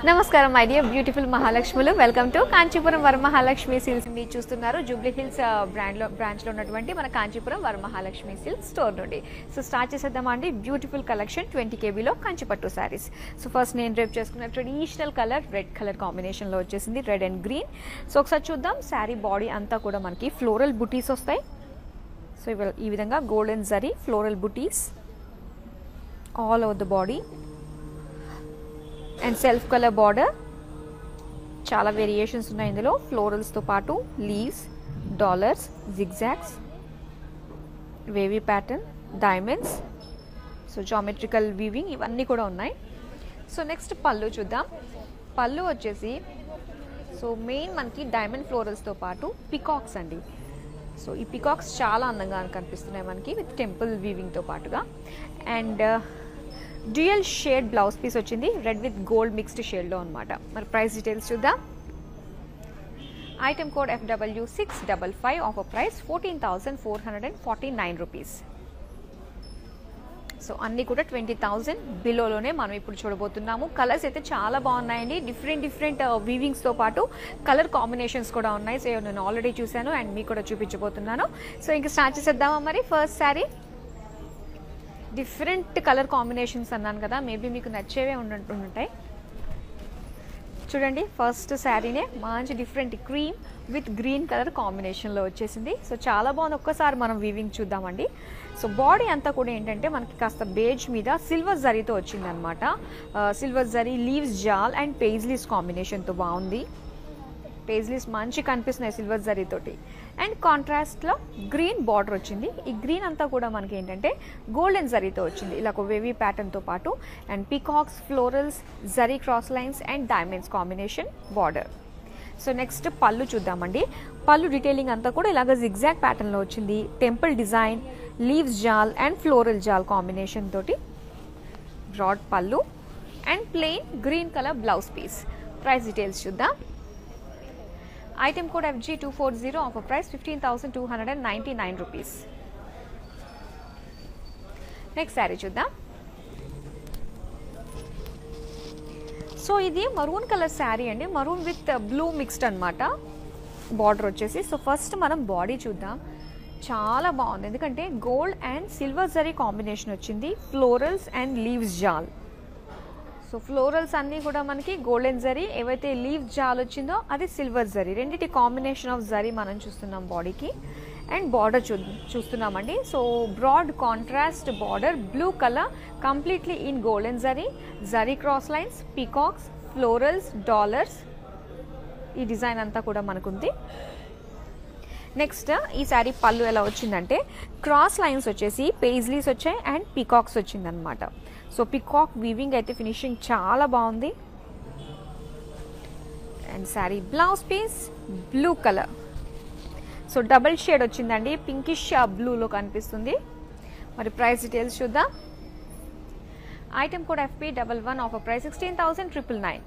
నమస్కారం my dear beautiful మహాలక్ష్ములు welcome to Kanchipuram Varamahalakshmi silks మీరు చూస్తున్నారు జూబ్లీ హిల్స్ బ్రాండ్ లో బ్రాంచ్ లో ఉన్నటువంటి మన కాంచీపురం వరమహాలక్ష్మి సిల్క్ స్టోర్ నుండి సో స్టార్ట్ చేసేద్దామా అండి బ్యూటిఫుల్ కలెక్షన్ ట్వంటీ కేబీలో కంచిపట్టు శారీస్ సో ఫస్ట్ నేను రేపు చేసుకున్న traditional colour red colour combination లో వచ్చేసింది రెడ్ అండ్ గ్రీన్ సో ఒకసారి చూద్దాం శారీ బాడీ అంతా కూడా మనకి ఫ్లోరల్ బుటీస్ వస్తాయి సో ఇవి- ఈ విధంగా golden zari floral butis all over the body and self colour border చాలా వేరియేషన్స్ ఉన్నాయి ఇందులో ఫ్లోరల్స్తో పాటు leaves dollars zigzags wavy pattern diamonds so geometrical weaving ఇవన్నీ కూడా ఉన్నాయి సో నెక్స్ట్ పళ్ళు చూద్దాం పళ్ళు వచ్చేసి సో మెయిన్ మనకి డైమండ్ ఫ్లోరల్స్తో పాటు పికాక్స్ అండి సో ఈ పికాక్స్ చాలా అందంగా కనిపిస్తున్నాయి మనకి విత్ టెంపుల్ వీవింగ్తో పాటుగా and dual shade blouse piece వచ్చింది రెడ్ విత్ గోల్డ్ మిక్స్డ్ షేడ్లో అనమాట మరి ప్రైస్ డీటెయిల్స్ చూద్దాం item code FW six double five offer price fourteen thousand four hundred and forty nine rupees so అన్నీ కూడా ట్వంటీ థౌజండ్ బిలోలోనే మనం ఇప్పుడు చూడబోతున్నాము కలర్స్ అయితే చాలా బాగున్నాయండి డిఫరెంట్ డిఫరెంట్ వీవింగ్స్తో పాటు కలర్ కాంబినేషన్స్ కూడా ఉన్నాయి సో నేను ఆల్రెడీ చూశాను అండ్ మీకు కూడా చూపించబోతున్నాను సో ఇంకా స్టార్ట్ చేసేద్దామా మరి first sari different colour combinations అన్నాను కదా మేబీ మీకు నచ్చేవే ఉన్నట్టు ఉంటాయి చూడండి ఫస్ట్ శారీనే మంచి different cream with green colour కాంబినేషన్లో వచ్చేసింది సో చాలా బాగుంది ఒక్కసారి మనం వీవింగ్ చూద్దామండి సో బాడీ అంతా కూడా ఏంటంటే మనకి కాస్త బేజ్ మీద సిల్వర్ జరీతో వచ్చిందనమాట silver zari leaves jaal and paisleys కాంబినేషన్తో బాగుంది పేజ్లీస్ మంచి కనిపిస్తున్నాయి సిల్వర్ జరీ తోటి అండ్ కాంట్రాస్ట్లో గ్రీన్ బార్డర్ వచ్చింది ఈ గ్రీన్ అంతా కూడా మనకి ఏంటంటే గోల్డెన్ జరీతో వచ్చింది ఇలా ఒక వేవీ ప్యాటర్న్తో పాటు and peacocks florals zari cross lines and diamonds combination border so next pallu చూద్దామండి పళ్ళు డీటెయిలింగ్ అంతా కూడా ఇలాగ జిగ్జాగ్ ప్యాటర్న్లో వచ్చింది temple design leaves jaal and floral jaal combination తోటి broad pallu and plain green colour blouse piece price details చూద్దాం item code FG two four zero offer price fifteen thousand two hundred and ninety nine rupees next sari చూద్దాం so ఇది maroon colour sari అండి maroon with blue mixed అన్నమాట border వచ్చేసి so first మనం body చూద్దాం చాలా బాగుంది ఎందుకంటే gold and silver zari combination వచ్చింది florals and leaves jaal so florals అన్నీ కూడా మనకి గోల్డెన్ జరీ ఏవైతే లీవ్ జాల్ వచ్చిందో అది సిల్వర్ జరీ రెండింటి కాంబినేషన్ ఆఫ్ జరీ మనం చూస్తున్నాం బాడీకి అండ్ బార్డర్ చూ చూస్తున్నామండి so broad contrast border blue colour completely in golden zari zari cross lines peacocks florals dollars ఈ డిజైన్ అంతా కూడా మనకుంది నెక్స్ట్ ఈ శారీ పళ్ళు ఎలా వచ్చిందంటే క్రాస్ లైన్స్ వచ్చేసి పేజ్లీస్ వచ్చాయి అండ్ పీకాక్స్ వచ్చిందనమాట సో పికాక్ వీవింగ్ అయితే ఫినిషింగ్ చాలా బాగుంది and sari blouse piece blue colour so double shade వచ్చిందండి పింకిష్ బ్లూలో కనిపిస్తుంది మరి ప్రైస్ డీటెయిల్స్ చూద్దాం item code FP double one offer price sixteen thousand triple nine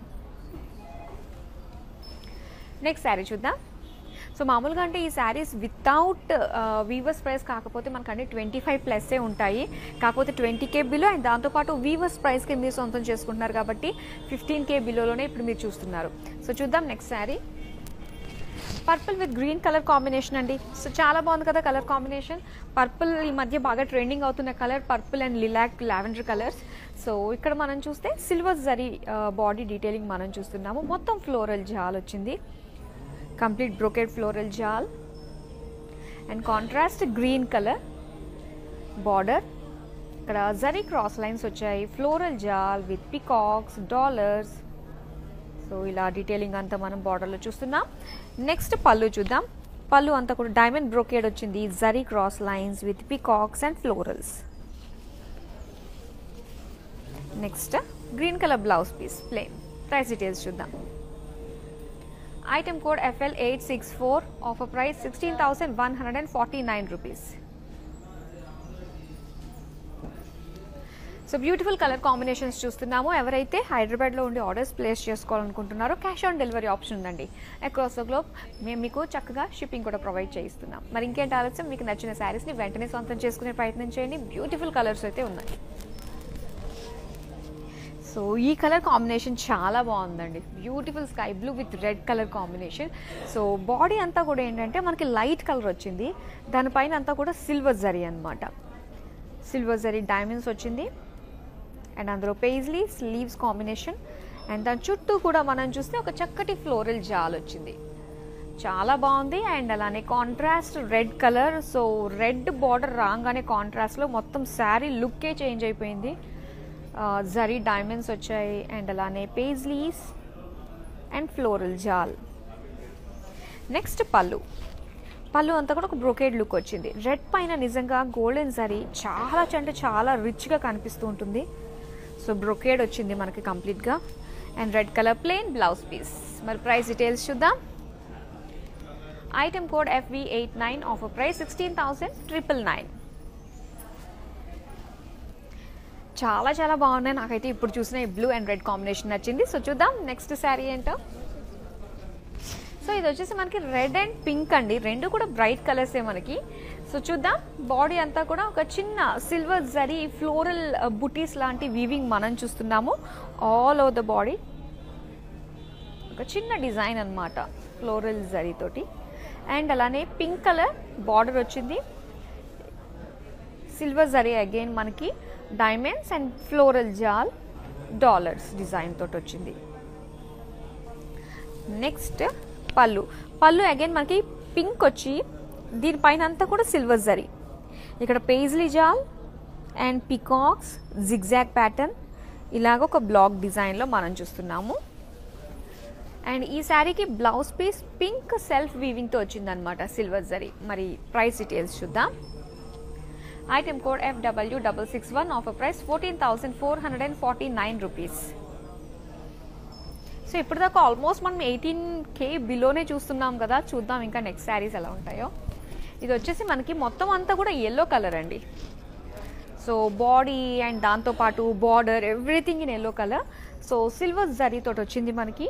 next sari చూద్దాం సో మామూలుగా అంటే ఈ శారీస్ వితౌట్ వీవర్స్ ప్రైస్ కాకపోతే మనకు అన్ని ట్వంటీ ఫైవ్ ప్లస్సే ఉంటాయి కాకపోతే ట్వంటీ కే బిలో అండ్ దాంతోపాటు వీవర్స్ ప్రైస్కి మీరు సొంతం చేసుకుంటున్నారు కాబట్టి ఫిఫ్టీన్ కే బిలోనే ఇప్పుడు మీరు చూస్తున్నారు సో చూద్దాం next sari purple with green colour combination అండి సో చాలా బాగుంది కదా కలర్ కాంబినేషన్ పర్పుల్ ఈ మధ్య బాగా ట్రెండింగ్ అవుతున్న colour purple and lilac lavender colours so ఇక్కడ మనం చూస్తే సిల్వర్ జరీ బాడీ డీటెయిలింగ్ మనం చూస్తున్నాము మొత్తం ఫ్లోరల్ జాల్ వచ్చింది కంప్లీట్ బ్రోకెడ్ ఫ్లోరల్ జాల్ and contrast green colour border ఇక్కడ జరీ క్రాస్ లైన్స్ వచ్చాయి floral jaal with peacocks dollars so ఇలా డీటెయిలింగ్ అంతా మనం బార్డర్లో చూస్తున్నాం నెక్స్ట్ పళ్ళు చూద్దాం పళ్ళు అంతా కూడా డైమండ్ బ్రోకేడ్ వచ్చింది zari cross lines with peacocks and florals next green colour blouse piece plain price details చూద్దాం item code FL eight six four offer price sixteen thousand one hundred and forty nine rupees so beautiful colour combinations చూస్తున్నాము ఎవరైతే హైదరాబాద్లో ఉండి orders place చేసుకోవాలనుకుంటున్నారో cash on delivery option ఉందండి across the globe మేము మీకు చక్కగా షిప్పింగ్ కూడా ప్రొవైడ్ చేయిస్తున్నాం మరి ఇంకేంటి ఆలస్యం మీకు నచ్చిన శారీస్ని వెంటనే సొంతం చేసుకునే ప్రయత్నం చేయండి బ్యూటిఫుల్ కలర్స్ అయితే ఉన్నాయి సో ఈ కలర్ కాంబినేషన్ చాలా బాగుందండి beautiful sky blue with red colour combination so body అంతా కూడా ఏంటంటే మనకి లైట్ కలర్ వచ్చింది దానిపైన అంతా కూడా సిల్వర్ జరీ అనమాట సిల్వర్ జరీ డైమండ్స్ వచ్చింది అండ్ అందులో పేజ్లీ స్లీవ్స్ కాంబినేషన్ అండ్ దాని చుట్టూ కూడా మనం చూస్తే ఒక చక్కటి ఫ్లోరల్ జాల్ వచ్చింది చాలా బాగుంది అండ్ అలానే contrast red colour so red border రాగానే కాంట్రాస్ట్లో మొత్తం శారీ లుక్కే చేంజ్ అయిపోయింది జరీ డైమండ్స్ వచ్చాయి అండ్ అలానే paisleys and floral jaal next పళ్ళు పళ్ళు అంతా కూడా ఒక బ్రొకేడ్ లుక్ వచ్చింది రెడ్ పైన నిజంగా గోల్డెన్ జరీ చాలా అంటే చాలా రిచ్గా కనిపిస్తూ ఉంటుంది సో బ్రొకేడ్ వచ్చింది మనకి కంప్లీట్గా and red colour plain blouse piece మరి ప్రైస్ డీటెయిల్స్ చూద్దాం item code FV eight nine offer price sixteen thousand triple nine చాలా చాలా బాగున్నాయి నాకైతే ఇప్పుడు చూసిన ఈ బ్లూ అండ్ రెడ్ కాంబినేషన్ నచ్చింది సో చూద్దాం నెక్స్ట్ శారీ ఏంటో సో ఇది వచ్చేసి మనకి రెడ్ అండ్ పింక్ అండి రెండు కూడా బ్రైట్ కలర్సే మనకి సో చూద్దాం బాడీ అంతా కూడా ఒక చిన్న సిల్వర్ జరీ ఫ్లోరల్ బుటీస్ లాంటి వీవింగ్ మనం చూస్తున్నాము ఆల్ ఓవర్ ద బాడీ ఒక చిన్న డిజైన్ అన్నమాట ఫ్లోరల్ జరీ తోటి అండ్ అలానే పింక్ కలర్ బార్డర్ వచ్చింది సిల్వర్ జరీ అగైన్ మనకి diamonds and floral jaal dollars design తోటి వచ్చింది నెక్స్ట్ పళ్ళు పళ్ళు అగైన్ మనకి పింక్ వచ్చి దీనిపైన అంతా కూడా సిల్వర్ జరీ ఇక్కడ పేజ్లీ జాల్ అండ్ పికాక్స్ జిగ్జాగ్ ప్యాటర్న్ ఇలాగ ఒక బ్లాక్ డిజైన్లో మనం చూస్తున్నాము అండ్ ఈ శారీకి బ్లౌజ్ పీస్ పింక్ సెల్ఫ్ వీవింగ్తో వచ్చిందనమాట సిల్వర్ జరీ మరి ప్రైస్ డీటెయిల్స్ చూద్దాం item code F W double six one offer price fourteen thousand four hundred and forty nine rupees so ఇప్పటిదాకా ఆల్మోస్ట్ మనం ఎయిటీన్ కే బిలోనే చూస్తున్నాం కదా చూద్దాం ఇంకా నెక్స్ట్ శారీస్ ఎలా ఉంటాయో ఇది వచ్చేసి మనకి మొత్తం అంతా కూడా ఎల్లో కలర్ అండి సో బాడీ అండ్ దాంతోపాటు border everything in yellow colour so silver zari తోటి వచ్చింది మనకి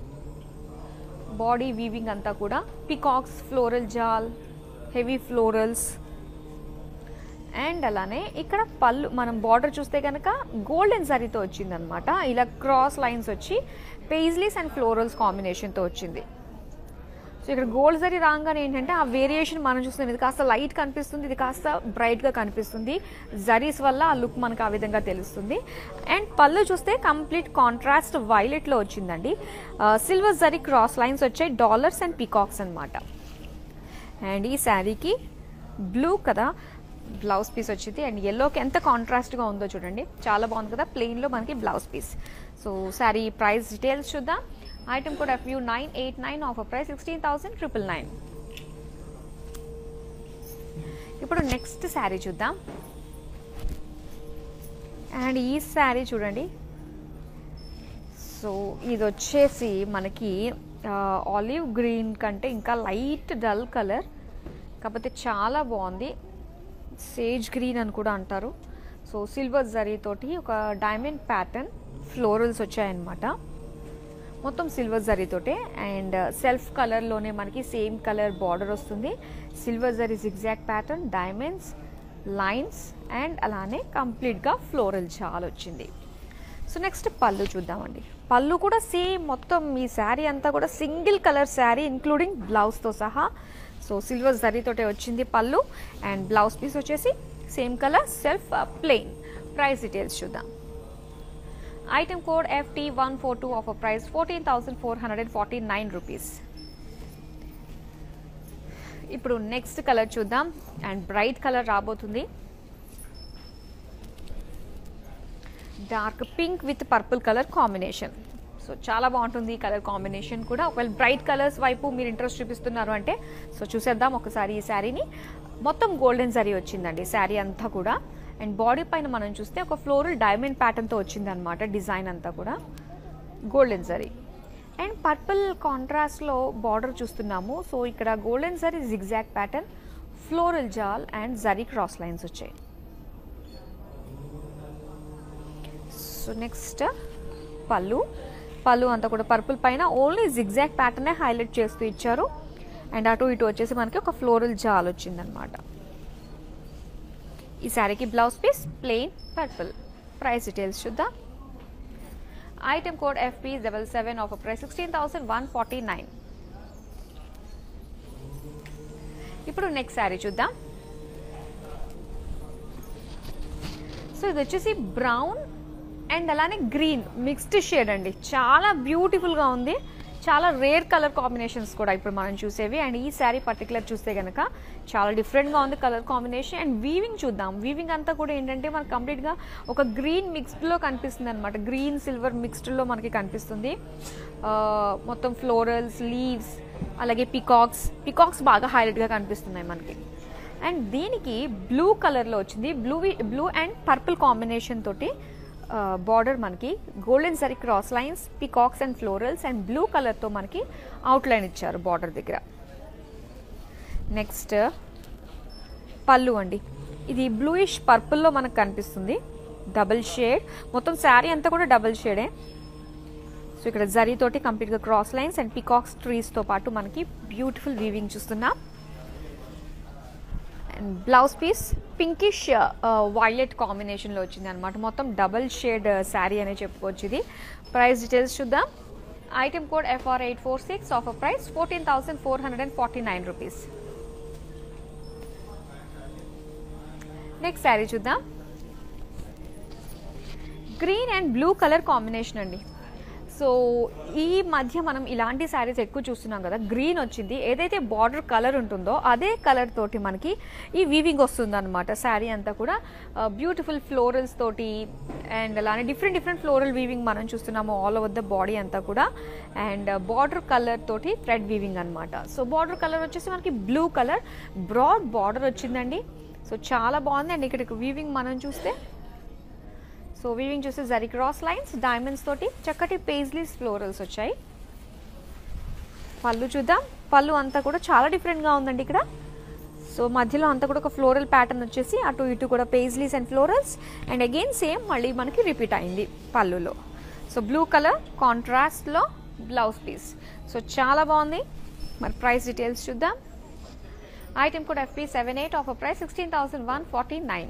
బాడీ వీవింగ్ అంతా కూడా peacocks floral jaal heavy florals and అలానే ఇక్కడ పళ్ళు మనం బార్డర్ చూస్తే కనుక గోల్డెన్ జరీతో వచ్చిందనమాట ఇలా క్రాస్ లైన్స్ వచ్చి పేజ్లీస్ అండ్ ఫ్లోరల్స్ కాంబినేషన్తో వచ్చింది సో ఇక్కడ గోల్డ్ జరీ రాగానే ఏంటంటే ఆ వేరియేషన్ మనం చూస్తున్నాం ఇది కాస్త లైట్ కనిపిస్తుంది ఇది కాస్త బ్రైట్గా కనిపిస్తుంది జరీస్ వల్ల ఆ లుక్ మనకు ఆ విధంగా తెలుస్తుంది అండ్ పళ్ళు చూస్తే కంప్లీట్ కాంట్రాస్ట్ వైలెట్లో వచ్చిందండి సిల్వర్ జరీ క్రాస్ లైన్స్ వచ్చాయి డాలర్స్ అండ్ పికాక్స్ అనమాట అండ్ ఈ శారీకి బ్లూ కదా బ్లౌజ్ పీస్ వచ్చింది అండ్ ఎల్లోకి ఎంత కాంట్రాస్ట్గా ఉందో చూడండి చాలా బాగుంది కదా ప్లెయిన్లో మనకి blouse piece so sari price details చూద్దాం ఐటమ్ కూడా FU nine eight nine offer price sixteen thousand triple nine ఇప్పుడు నెక్స్ట్ శారీ చూద్దాం అండ్ ఈ శారీ చూడండి సో ఇది వచ్చేసి మనకి ఆలివ్ గ్రీన్ కంటే ఇంకా లైట్ డల్ కలర్ కాకపోతే చాలా బాగుంది సేజ్ గ్రీన్ అని కూడా అంటారు సో సిల్వర్ జరీతోటి ఒక డైమండ్ ప్యాటర్న్ ఫ్లోరల్స్ వచ్చాయన్నమాట మొత్తం సిల్వర్ జరీతోటే అండ్ సెల్ఫ్ కలర్లోనే మనకి సేమ్ కలర్ బార్డర్ వస్తుంది silver zari zigzag pattern diamonds lines and అలానే కంప్లీట్గా ఫ్లోరల్ చాలా వచ్చింది సో నెక్స్ట్ పళ్ళు చూద్దామండి పళ్ళు కూడా సేమ్ మొత్తం ఈ శారీ అంతా కూడా సింగిల్ కలర్ శారీ ఇంక్లూడింగ్ బ్లౌజ్తో సహా సో సిల్వర్ జరీతోటే వచ్చింది పళ్ళు అండ్ బ్లౌజ్ పీస్ వచ్చేసి same colour self plain price details చూద్దాం item code FT one four two offer price fourteen thousand four hundred and forty nine rupees ఇప్పుడు నెక్స్ట్ కలర్ చూద్దాం and bright colour రాబోతుంది dark pink with purple colour combination so చాలా బాగుంటుంది ఈ colour combination కూడా ఒకవేళ bright colours వైపు మీరు ఇంట్రెస్ట్ చూపిస్తున్నారు అంటే సో చూసేద్దాం ఒకసారి ఈ శారీని మొత్తం గోల్డెన్ జరీ వచ్చిందండి శారీ అంతా కూడా అండ్ బాడీ పైన మనం చూస్తే ఒక ఫ్లోరల్ డైమండ్ ప్యాటర్న్తో వచ్చింది అనమాట డిజైన్ అంతా కూడా గోల్డెన్ జరీ అండ్ పర్పుల్ కాంట్రాస్ట్లో బార్డర్ చూస్తున్నాము సో ఇక్కడ golden zari zigzag pattern floral జాల్ అండ్ జరీ క్రాస్ లైన్స్ వచ్చాయి సో నెక్స్ట్ పళ్ళు పళ్ళు అంతా కూడా పర్పుల్ పైన ఓన్లీ జిగ్జాక్ ప్యాటర్నే హైలైట్ చేస్తూ ఇచ్చారు అండ్ అటు ఇటు వచ్చేసి మనకి ఒక ఫ్లోరల్ జాల్ వచ్చిందనమాట ఈ శారీకి blouse piece plain purple price details చూద్దాం item code FP double seven offer price sixteen thousand one forty nine ఇప్పుడు నెక్స్ట్ శారీ చూద్దాం సో ఇది వచ్చేసి బ్రౌన్ అండ్ అలానే గ్రీన్ మిక్స్డ్ షేడ్ అండి చాలా బ్యూటిఫుల్గా ఉంది చాలా రేర్ కలర్ కాంబినేషన్స్ కూడా ఇప్పుడు మనం చూసేవి అండ్ ఈ శారీ పర్టికులర్ చూస్తే కనుక చాలా డిఫరెంట్గా ఉంది కలర్ కాంబినేషన్ అండ్ వీవింగ్ చూద్దాం వీవింగ్ అంతా కూడా ఏంటంటే మనకు కంప్లీట్గా ఒక గ్రీన్ మిక్స్డ్లో కనిపిస్తుంది అనమాట గ్రీన్ సిల్వర్ మిక్స్డ్లో మనకి కనిపిస్తుంది ఆ, మొత్తం ఫ్లోరల్స్ లీవ్స్ అలాగే పికాక్స్ పికాక్స్ బాగా హైలైట్గా కనిపిస్తున్నాయి మనకి అండ్ దీనికి బ్లూ కలర్లో వచ్చింది blue blue and purple combination తోటి బార్డర్ మనకి golden zari cross lines peacocks and florals and blue కలర్తో మనకి అవుట్లైన్ ఇచ్చారు బార్డర్ దగ్గర నెక్స్ట్ పళ్ళు అండి ఇది బ్లూయిష్ పర్పుల్లో మనకు కనిపిస్తుంది డబుల్ షేడ్ మొత్తం శారీ అంతా కూడా డబుల్ షేడే సో ఇక్కడ జరీతోటి కంప్లీట్గా క్రాస్ లైన్స్ అండ్ పికాక్స్ ట్రీస్తో పాటు మనకి బ్యూటిఫుల్ వీవింగ్ చూస్తున్నాం and blouse piece pinkish violet కాంబినేషన్లో వచ్చింది అనమాట మొత్తం డబల్ షేడ్ శారీ అనే చెప్పుకోవచ్చు ఇది ప్రైస్ డీటెయిల్స్ చూద్దాం item code FR eight four six offer price fourteen thousand four hundred and forty nine rupees next sari చూద్దాం green and blue colour combination అండి సో ఈ మధ్య మనం ఇలాంటి శారీస్ ఎక్కువ చూస్తున్నాం కదా గ్రీన్ వచ్చింది ఏదైతే బార్డర్ కలర్ ఉంటుందో అదే కలర్ తోటి మనకి ఈ వీవింగ్ వస్తుంది అనమాట శారీ అంతా కూడా బ్యూటిఫుల్ ఫ్లోరల్స్ తోటి అండ్ అలానే డిఫరెంట్ డిఫరెంట్ ఫ్లోరల్ వీవింగ్ మనం చూస్తున్నాము ఆల్ ఓవర్ ద బాడీ అంతా కూడా అండ్ బార్డర్ కలర్ తోటి థ్రెడ్ వీవింగ్ అనమాట సో బార్డర్ కలర్ వచ్చేసి మనకి బ్లూ కలర్ బ్రాడ్ బార్డర్ వచ్చిందండి సో చాలా బాగుంది అండ్ ఇక్కడ వీవింగ్ మనం చూస్తే సో వీవింగ్ చూస్తే జరీ క్రాస్ లైన్స్ డైమండ్స్ తోటి చక్కటి పేజ్లీస్ ఫ్లోరల్స్ వచ్చాయి పళ్ళు చూద్దాం పళ్ళు అంతా కూడా చాలా డిఫరెంట్గా ఉందండి ఇక్కడ సో మధ్యలో అంతా కూడా ఒక ఫ్లోరల్ ప్యాటర్న్ వచ్చేసి అటు ఇటు కూడా paisleys and florals and again same మళ్ళీ మనకి రిపీట్ అయింది పళ్ళులో సో బ్లూ కలర్ కాంట్రాస్ట్లో బ్లౌజ్ పీస్ సో చాలా బాగుంది మరి ప్రైస్ డీటెయిల్స్ చూద్దాం ఐటమ్ కూడా FP seven eight offer price sixteen thousand one forty nine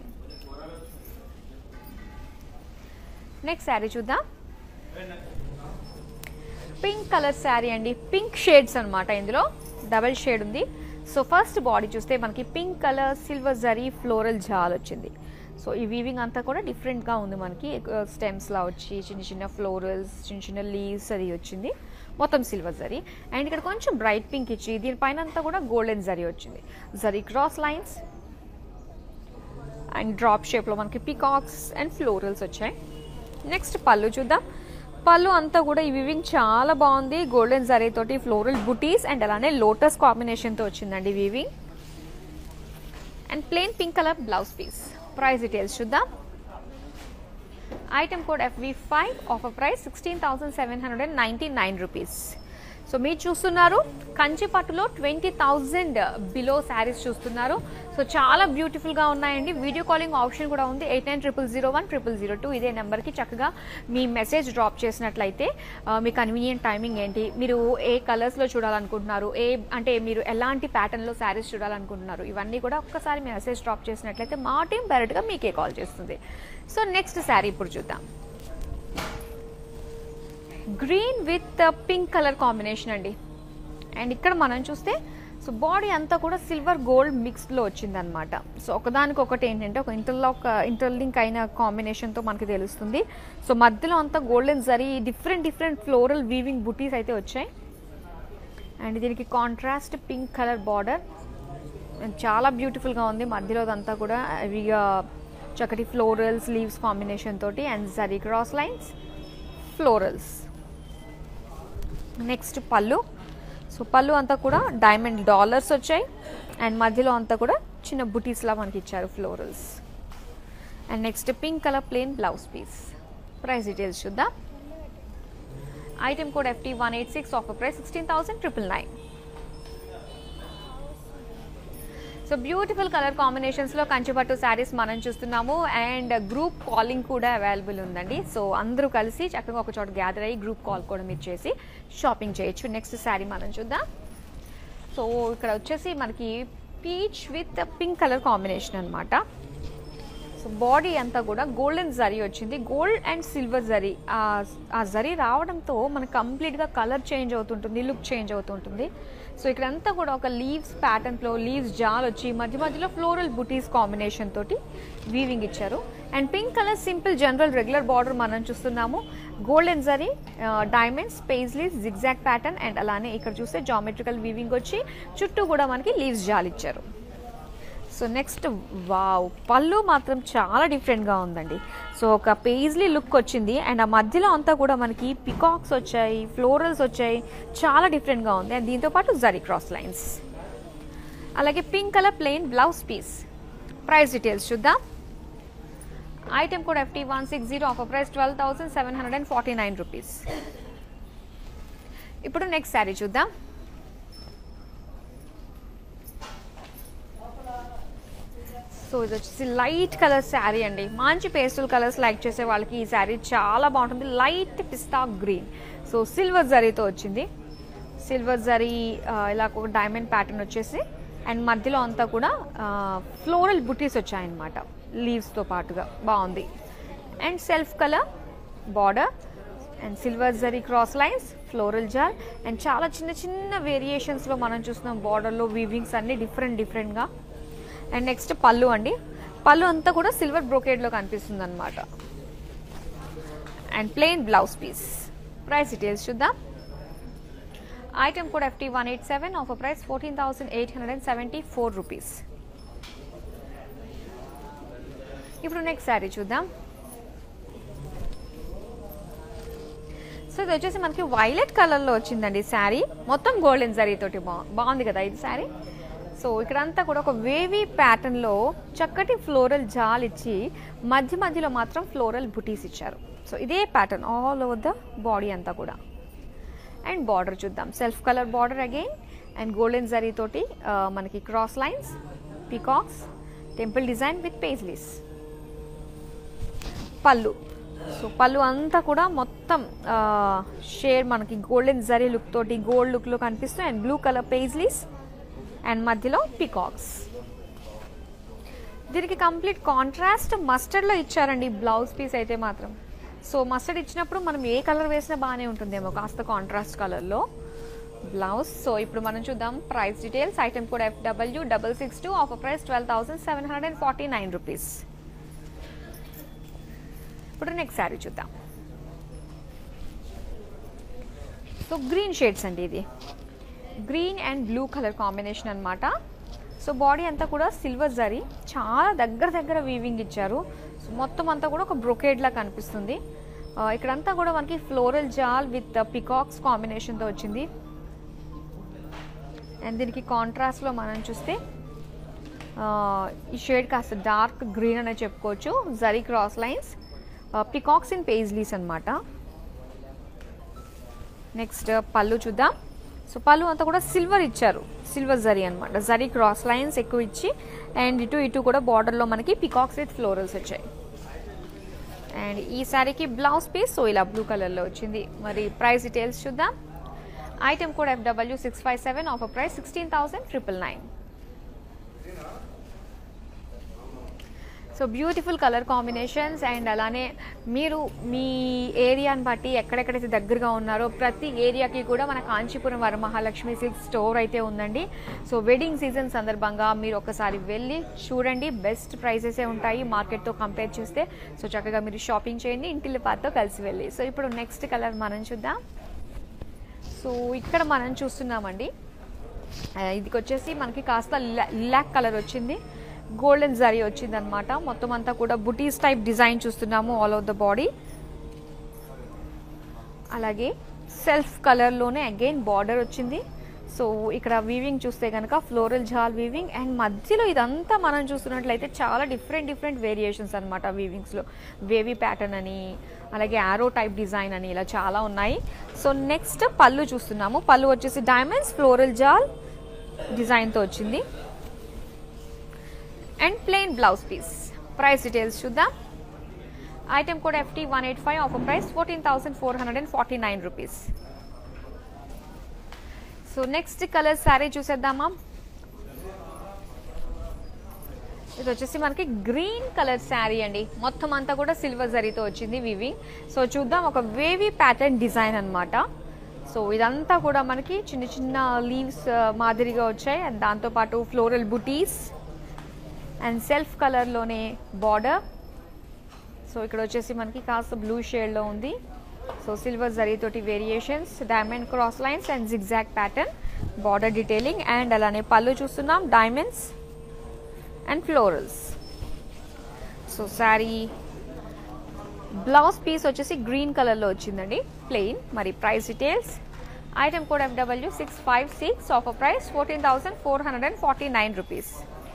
next sari చూద్దాం పింక్ కలర్ శారీ అండి పింక్ షేడ్స్ అన్నమాట ఇందులో డబల్ షేడ్ ఉంది సో ఫస్ట్ బాడీ చూస్తే మనకి pink colour silver zari floral జాల్ వచ్చింది సో ఈ వీవింగ్ అంతా కూడా డిఫరెంట్గా ఉంది మనకి స్టెమ్స్లా వచ్చి చిన్న చిన్న ఫ్లోరల్స్ చిన్న చిన్న లీవ్స్ అది వచ్చింది మొత్తం సిల్వర్ జరీ అండ్ ఇక్కడ కొంచెం బ్రైట్ పింక్ ఇచ్చి దీనిపైన అంతా కూడా గోల్డెన్ జరీ వచ్చింది zari cross lines and drop షేప్లో మనకి పికాక్స్ అండ్ ఫ్లోరల్స్ వచ్చాయి నెక్స్ట్ పళ్ళు చూద్దాం పళ్ళు అంతా కూడా ఈ వివింగ్ చాలా బాగుంది గోల్డెన్ జరీ తోటి ఫ్లోరల్ బుటీస్ అండ్ అలానే లోటస్ కాంబినేషన్తో వచ్చిందండి weaving and plain pink colour blouse piece price details చూద్దాం item code FV five offer price sixteen thousand seven hundred and ninety nine rupees so మీరు చూస్తున్నారు కంచి పట్టులో ట్వంటీ థౌజండ్ బిలో శారీస్ చూస్తున్నారు సో చాలా బ్యూటిఫుల్గా ఉన్నాయండి వీడియో కాలింగ్ ఆప్షన్ కూడా ఉంది eight nine triple zero one triple zero two ఇదే నెంబర్కి చక్కగా మీ మెసేజ్ డ్రాప్ చేసినట్లయితే ఆ, మీ కన్వీనియంట్ టైమింగ్ ఏంటి మీరు ఏ కలర్స్లో చూడాలనుకుంటున్నారు ఏ అంటే మీరు ఎలాంటి ప్యాటర్న్లో శారీస్ చూడాలనుకుంటున్నారు ఇవన్నీ కూడా ఒక్కసారి మీ మెసేజ్ డ్రాప్ చేసినట్లయితే మా టీం డైరెక్ట్గా మీకే కాల్ చేస్తుంది సో నెక్స్ట్ శారీ ఇప్పుడు చూద్దాం green with pink colour combination అండి అండ్ ఇక్కడ మనం చూస్తే సో బాడీ అంతా కూడా సిల్వర్ గోల్డ్ మిక్స్డ్లో వచ్చిందనమాట సో ఒకదానికి ఒకటి ఏంటంటే ఒక ఇంటర్లాక్ ఇంటర్లింక్ అయిన కాంబినేషన్తో మనకి తెలుస్తుంది సో మధ్యలో అంతా golden zari different different floral weaving బుటీస్ అయితే వచ్చాయి అండ్ దీనికి కాంట్రాస్ట్ పింక్ కలర్ బార్డర్ చాలా బ్యూటిఫుల్గా ఉంది మధ్యలో అదంతా కూడా ఇవిగా చక్కటి ఫ్లోరల్స్ లీవ్స్ కాంబినేషన్ తోటి and zari cross lines florals next పళ్ళు సో పళ్ళు అంతా కూడా డైమండ్ డాలర్స్ వచ్చాయి అండ్ మధ్యలో అంతా కూడా చిన్న బుటీస్లా మనకి ఇచ్చారు florals and next pink colour plain blouse piece price details చూద్దాం item code FT one eight six offer price sixteen thousand triple nine so beautiful colour కాంబినేషన్స్లో కంచిపట్టు శారీస్ మనం చూస్తున్నాము అండ్ గ్రూప్ కాలింగ్ కూడా అవైలబుల్ ఉందండి సో అందరూ కలిసి చక్కగా ఒక చోట గ్యాదర్ అయ్యి గ్రూప్ కాల్ కూడా మీరు చేసి షాపింగ్ చేయొచ్చు నెక్స్ట్ శారీ మనం చూద్దాం సో ఇక్కడ వచ్చేసి మనకి peach with pink colour combination అనమాట సో సో బాడీ అంతా కూడా గోల్డెన్ జరీ వచ్చింది గోల్డ్ అండ్ సిల్వర్ జరీ ఆ జరీ రావడంతో మనకు కంప్లీట్గా కలర్ చేంజ్ అవుతుంటుంది లుక్ చేంజ్ అవుతుంటుంది సో ఇక్కడంతా కూడా ఒక లీవ్స్ ప్యాటర్న్లో లీవ్స్ జాల్ వచ్చి మధ్య మధ్యలో ఫ్లోరల్ బుటీస్ కాంబినేషన్ తోటి వీవింగ్ ఇచ్చారు and pink colour simple general regular border మనం చూస్తున్నాము golden zari diamonds paisleys zigzag pattern and అలానే ఇక్కడ చూస్తే జామెట్రికల్ వీవింగ్ వచ్చి చుట్టూ కూడా మనకి లీవ్స్ జాల్ ఇచ్చారు సో నెక్స్ట్ వావ్ పళ్ళు మాత్రం చాలా డిఫరెంట్గా ఉందండి సో ఒక పేజ్లీ లుక్ వచ్చింది అండ్ ఆ మధ్యలో అంతా కూడా మనకి పికాక్స్ వచ్చాయి ఫ్లోరల్స్ వచ్చాయి చాలా డిఫరెంట్గా ఉంది అండ్ దీంతో పాటు జరీ క్రాస్ లైన్స్ అలాగే pink colour plain blouse piece price details చూద్దాం ఐటమ్ కూడా FT one six zero offer price twelve thousand seven hundred and forty nine rupees ఇప్పుడు నెక్స్ట్ శారీ చూద్దాం సో ఇది వచ్చేసి లైట్ కలర్ శారీ అండి మంచి పేస్టల్ కలర్స్ లైక్ చేసే వాళ్ళకి ఈ శారీ చాలా బాగుంటుంది light pista green so silver జరీతో వచ్చింది సిల్వర్ జరీ ఆ, ఇలా ఒక డైమండ్ ప్యాటర్న్ వచ్చేసి అండ్ మధ్యలో అంతా కూడా ఫ్లోరల్ బుటీస్ వచ్చాయన్నమాట లీవ్స్తో పాటుగా బాగుంది and self colour border and silver zari cross lines floral జార్ అండ్ చాలా చిన్న చిన్న వేరియేషన్స్లో మనం చూస్తున్నాం బార్డర్లో వీవింగ్స్ అన్ని డిఫరెంట్ డిఫరెంట్గా అండ్ నెక్స్ట్ పళ్ళు అండి పళ్ళు అంతా కూడా సిల్వర్ బ్రోకేడ్లో కనిపిస్తుంది అనమాట and plain blouse piece price details చూద్దాం ఐటమ్ కూడా FT one eight seven offer price fourteen thousand eight hundred and seventy four rupees ఇప్పుడు నెక్స్ట్ శారీ చూద్దాం సో ఇది వచ్చేసి మనకి వైలెట్ కలర్లో వచ్చిందండి శారీ మొత్తం గోల్డెన్ జరీ తోటి బా బాగుంది కదా ఇది శారీ సో ఇక్కడంతా కూడా ఒక వేవీ ప్యాటర్న్లో చక్కటి ఫ్లోరల్ జాల్ ఇచ్చి మధ్య మధ్యలో మాత్రం ఫ్లోరల్ బుటీస్ ఇచ్చారు సో ఇదే pattern all over the body అంతా కూడా అండ్ బార్డర్ చూద్దాం self colour border again and golden zari తోటి ఆ, మనకి cross lines peacocks temple design with paisleys పళ్ళు సో పళ్ళు అంతా కూడా మొత్తం షేడ్ మనకి గోల్డెన్ జరీ లుక్ తోటి గోల్డ్ లుక్లో కనిపిస్తుంది and blue colour paisleys and మధ్యలో పికాక్స్ దీనికి కంప్లీట్ కాంట్రాస్ట్ మస్టర్డ్లో ఇచ్చారండి బ్లౌజ్ పీస్ అయితే మాత్రం సో మస్టర్డ్ ఇచ్చినప్పుడు మనం ఏ కలర్ వేసినా బాగానే ఉంటుందేమో కాస్త కాంట్రాస్ట్ కలర్లో బ్లౌజ్ సో ఇప్పుడు మనం చూద్దాం ప్రైస్ డీటెయిల్స్ ఐటమ్ కూడా FW double six two offer price twelve thousand seven hundred and forty nine rupees ఇప్పుడు నెక్స్ట్ శారీ చూద్దాం సో గ్రీన్ షేడ్స్ అండి ఇది green and blue colour combination అన్నమాట సో బాడీ అంతా కూడా సిల్వర్ జరీ చాలా దగ్గర దగ్గర వీవింగ్ ఇచ్చారు సో మొత్తం అంతా కూడా ఒక brocade లా కనిపిస్తుంది ఆ, ఇక్కడంతా కూడా మనకి ఫ్లోరల్ జాల్ విత్ పికాక్స్ కాంబినేషన్తో వచ్చింది అండ్ దీనికి కాంట్రాస్ట్లో మనం చూస్తే ఆ, ఈ షేడ్ కాస్త డార్క్ గ్రీన్ అనే చెప్పుకోవచ్చు zari cross lines peacocks in paisleys అన్నమాట నెక్స్ట్ పళ్ళు చూద్దాం సో పళ్ళు అంతా కూడా సిల్వర్ ఇచ్చారు సిల్వర్ జరీ అనమాట జరీ క్రాస్ లైన్స్ ఎక్కువ ఇచ్చి అండ్ ఇటు ఇటు కూడా బార్డర్లో మనకి పికాక్స్ విత్ ఫ్లోరల్స్ వచ్చాయి అండ్ ఈ శారీకి బ్లౌజ్ పీస్ సో ఇలా బ్లూ కలర్లో వచ్చింది మరి ప్రైస్ డీటెయిల్స్ చూద్దాం ఐటమ్ కూడా FW six five seven offer price sixteen thousand triple nine so beautiful colour combinations and అలానే మీరు మీ ఏరియాని బట్టి ఎక్కడెక్కడైతే దగ్గరగా ఉన్నారో ప్రతి ఏరియాకి కూడా మన కాంచీపురం వరమహాలక్ష్మి సిల్క్ స్టోర్ అయితే ఉందండి సో వెడ్డింగ్ సీజన్ సందర్భంగా మీరు ఒకసారి వెళ్ళి చూడండి బెస్ట్ ప్రైసెసే ఉంటాయి మార్కెట్తో కంపేర్ చేస్తే సో చక్కగా మీరు షాపింగ్ చేయండి ఇంటిల్లి పాతో కలిసి వెళ్ళి సో ఇప్పుడు నెక్స్ట్ కలర్ మనం చూద్దాం సో ఇక్కడ మనం చూస్తున్నామండి ఆ, ఇదికి వచ్చేసి మనకి కాస్త లిలాక్ కలర్ వచ్చింది గోల్డెన్ జరీ వచ్చింది అనమాట మొత్తం అంతా కూడా బుటీస్ టైప్ డిజైన్ చూస్తున్నాము ఆల్ ఓవర్ ద బాడీ అలాగే సెల్ఫ్ కలర్లోనే అగైన్ బార్డర్ వచ్చింది సో ఇక్కడ వీవింగ్ చూస్తే కనుక ఫ్లోరల్ జాల్ వీవింగ్ అండ్ మధ్యలో ఇదంతా మనం చూస్తున్నట్లయితే చాలా డిఫరెంట్ డిఫరెంట్ వేరియేషన్స్ అనమాట వీవింగ్స్లో వేవీ ప్యాటర్న్ అని అలాగే ఆరో టైప్ డిజైన్ అని ఇలా చాలా ఉన్నాయి సో నెక్స్ట్ పళ్ళు చూస్తున్నాము పళ్ళు వచ్చేసి డైమండ్స్ ఫ్లోరల్ జాల్ డిజైన్తో వచ్చింది and plain blouse piece price details చూద్దాం item code FT one eight five offer price fourteen thousand four hundred and forty nine rupees so next colour sari చూసేద్దామా ఇది వచ్చేసి మనకి గ్రీన్ కలర్ శారీ అండి మొత్తం అంతా కూడా సిల్వర్ జరీతో వచ్చింది వివింగ్ సో చూద్దాం ఒక వేవీ ప్యాటర్న్ డిజైన్ అన్నమాట సో ఇదంతా కూడా మనకి చిన్న చిన్న లీవ్స్ మాదిరిగా వచ్చాయి అండ్ దాంతోపాటు ఫ్లోరల్ బుటీస్ అండ్ సెల్ఫ్ కలర్లోనే బార్డర్ సో ఇక్కడ వచ్చేసి మనకి కాస్త బ్లూ షేడ్లో ఉంది సో సిల్వర్ జరీతోటి variations diamond cross lines and zigzag pattern border detailing and అలానే పళ్ళు చూస్తున్నాం diamonds and florals so sari blouse piece వచ్చేసి గ్రీన్ కలర్లో వచ్చిందండి ప్లెయిన్ మరి price details item code FW six five six offer price fourteen thousand four hundred and forty nine rupees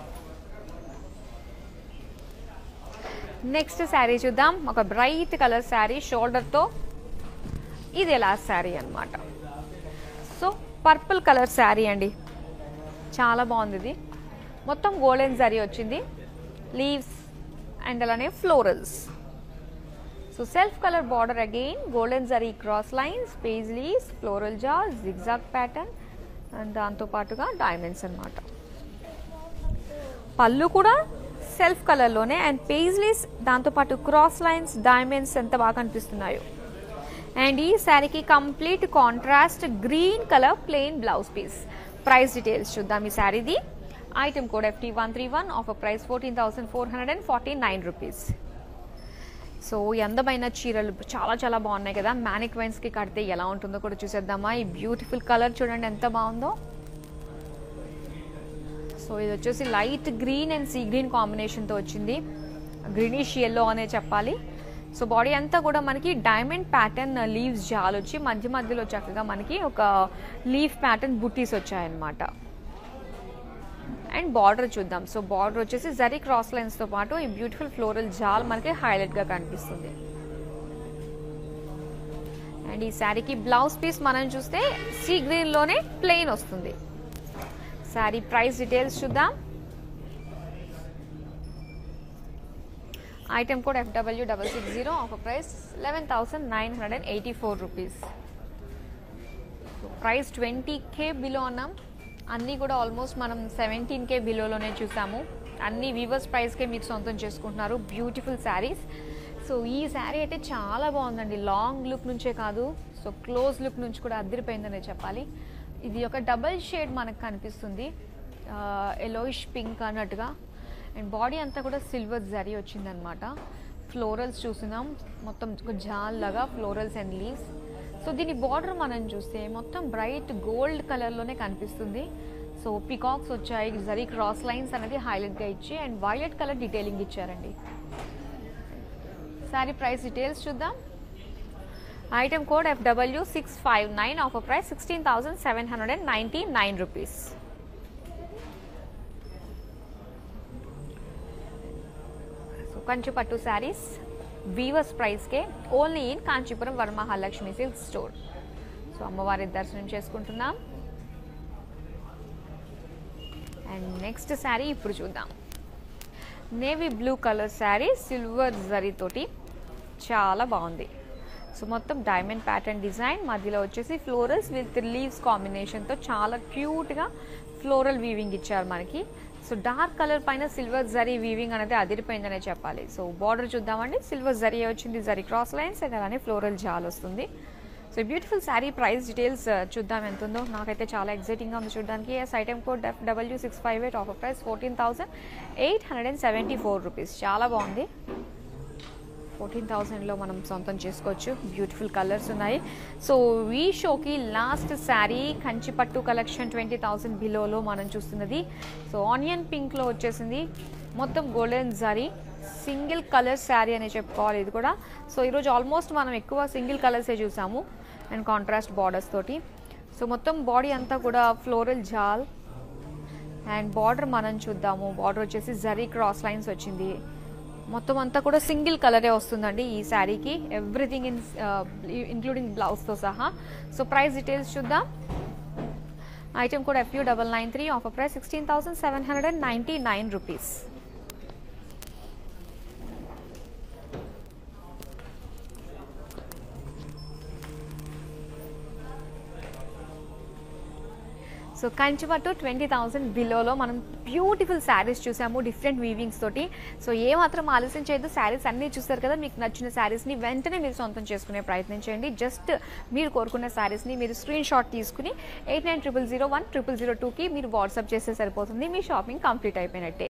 next sari చూద్దాం ఒక bright colour sari షోల్డర్తో ఇది ఎలా శారీ అన్నమాట సో పర్పుల్ కలర్ శారీ అండి చాలా బాగుంది ఇది మొత్తం గోల్డెన్ జరీ వచ్చింది లీవ్స్ అండ్ అలానే florals so self colour border again golden zari cross lines paisleys floral జా జిగ్జాగ్ ప్యాటర్న్ అండ్ దాంతోపాటుగా డైమండ్స్ అన్నమాట పళ్ళు కూడా సెల్ఫ్ కలర్లోనే అండ్ పేజ్లీస్ దాంతోపాటు క్రాస్ లైన్స్ డైమండ్స్ ఎంత బాగా కనిపిస్తున్నాయో అండ్ ఈ శారీకి complete contrast green colour plain blouse piece price details చూద్దాం ఈ శారీది item code FT one three one offer price fourteen thousand four hundred and forty nine rupees so ఈ అందమైన చీరలు చాలా చాలా బాగున్నాయి కదా మ్యానిక్వైన్స్కి కడితే ఎలా ఉంటుందో కూడా చూసేద్దామా ఈ బ్యూటిఫుల్ కలర్ చూడండి ఎంత బాగుందో సో ఇది వచ్చేసి light green and sea green కాంబినేషన్తో వచ్చింది గ్రీనిష్ ఎల్లో అనే చెప్పాలి సో బాడీ అంతా కూడా మనకి డైమండ్ ప్యాటర్న్ లీవ్స్ జాలు వచ్చి మధ్య మధ్యలో చక్కగా మనకి ఒక లీఫ్ ప్యాటర్న్ బుట్టీస్ వచ్చాయన్నమాట అండ్ బార్డర్ చూద్దాం సో బార్డర్ వచ్చేసి జరీ క్రాస్ లైన్స్తో పాటు ఈ బ్యూటిఫుల్ ఫ్లోరల్ జాల్ మనకి హైలైట్గా కనిపిస్తుంది అండ్ ఈ శారీకి బ్లౌజ్ పీస్ మనం చూస్తే సీ గ్రీన్లోనే ప్లెయిన్ వస్తుంది శారీ ప్రైస్ డీటెయిల్స్ చూద్దాం item code FW double six zero offer price eleven thousand nine hundred and eighty four rupees price twenty K below అన్నాం అన్నీ కూడా ఆల్మోస్ట్ మనం సెవెంటీన్ కే బిలోలోనే చూసాము అన్ని వీవర్స్ ప్రైస్కే మీరు సొంతం చేసుకుంటున్నారు బ్యూటిఫుల్ శారీస్ సో ఈ శారీ అయితే చాలా బాగుందండి లాంగ్ లుక్ నుంచే కాదు సో క్లోజ్ లుక్ నుంచి కూడా అదిరిపోయిందనే చెప్పాలి ఇది ఒక డబల్ షేడ్ మనకు కనిపిస్తుంది ఎలోయిష్ పింక్ అన్నట్టుగా అండ్ బాడీ అంతా కూడా సిల్వర్ జరీ వచ్చిందనమాట ఫ్లోరల్స్ చూస్తున్నాం మొత్తం ఒక జాల్ లాగా ఫ్లోరల్స్ అండ్ లీవ్స్ సో దీని బార్డర్ మనం చూస్తే మొత్తం బ్రైట్ గోల్డ్ కలర్లోనే కనిపిస్తుంది సో పికాక్స్ వచ్చాయి జరీ క్రాస్ లైన్స్ అనేది హైలైట్గా ఇచ్చి అండ్ వైలెట్ కలర్ డీటెయిలింగ్ ఇచ్చారండి సారీ ప్రైస్ డీటెయిల్స్ చూద్దాం item code FW six five nine offer price sixteen thousand seven hundred and ninety nine rupees so Kanchi పట్టు శారీస్ వీవర్స్ ప్రైస్కే only in Kanchipuram Varamahalakshmi silk store so అమ్మవారి దర్శనం చేసుకుంటున్నాం అండ్ నెక్స్ట్ శారీ ఇప్పుడు చూద్దాం navy blue colour sari silver జరీతోటి చాలా బాగుంది సో మొత్తం డైమండ్ ప్యాటర్న్ డిజైన్ మధ్యలో వచ్చేసి ఫ్లోరల్స్ విత్ లీవ్స్ కాంబినేషన్తో చాలా క్యూట్గా ఫ్లోరల్ వీవింగ్ ఇచ్చారు మనకి సో డార్క్ కలర్ పైన సిల్వర్ జరీ వీవింగ్ అనేది అదిరిపోయిందనే చెప్పాలి సో బార్డర్ చూద్దామండి సిల్వర్ జరీ వచ్చింది జరీ క్రాస్ లైన్స్ అండ్ అలానే ఫ్లోరల్ జాల్ వస్తుంది so beautiful sari price details చూద్దాం ఎంత ఉందో నాకైతే చాలా ఎగ్జైటింగ్గా ఉంది చూడడానికి yes item code W six five eight offer price fourteen thousand eight hundred and seventy four rupees చాలా బాగుంది ఫోర్టీన్ థౌసండ్లో మనం సొంతం చేసుకోవచ్చు బ్యూటిఫుల్ కలర్స్ ఉన్నాయి సో ఈ షోకి last sari Kanchipattu collection twenty thousand బిలోలో మనం చూస్తున్నది సో ఆనియన్ పింక్లో వచ్చేసింది మొత్తం golden zari single colour sari అనే చెప్పుకోవాలి ఇది కూడా సో ఈరోజు ఆల్మోస్ట్ మనం ఎక్కువ సింగిల్ కలర్సే చూసాము అండ్ కాంట్రాస్ట్ బార్డర్స్ తోటి సో మొత్తం బాడీ అంతా కూడా ఫ్లోరల్ జాల్ అండ్ బార్డర్ మనం చూద్దాము బార్డర్ వచ్చేసి జరీ క్రాస్ లైన్స్ వచ్చింది మొత్తం అంతా కూడా సింగిల్ కలరే వస్తుందండి ఈ శారీకి ఎవ్రీథింగ్ ఇన్ ఇంక్లూడింగ్ బ్లౌజ్తో సహా సో ప్రైస్ డీటెయిల్స్ చూద్దాం ఐటమ్ కూడా F U double nine three offer price sixteen thousand seven hundred and ninety nine rupees so Kanchipattu twenty thousand బిలోలో మనం బ్యూటిఫుల్ శారీస్ చూసాము డిఫరెంట్ వీవింగ్స్ తోటి సో ఏ మాత్రం ఆలస్యం చేయదు శారీస్ అన్నీ చూసారు కదా మీకు నచ్చిన శారీస్ని వెంటనే మీరు సొంతం చేసుకునే ప్రయత్నం చేయండి జస్ట్ మీరు కోరుకున్న శారీస్ని మీరు స్క్రీన్ షాట్ తీసుకుని eight nine triple zero one triple zero టూకి మీరు వాట్సాప్ చేస్తే సరిపోతుంది మీ షాపింగ్ కంప్లీట్ అయిపోయినట్టే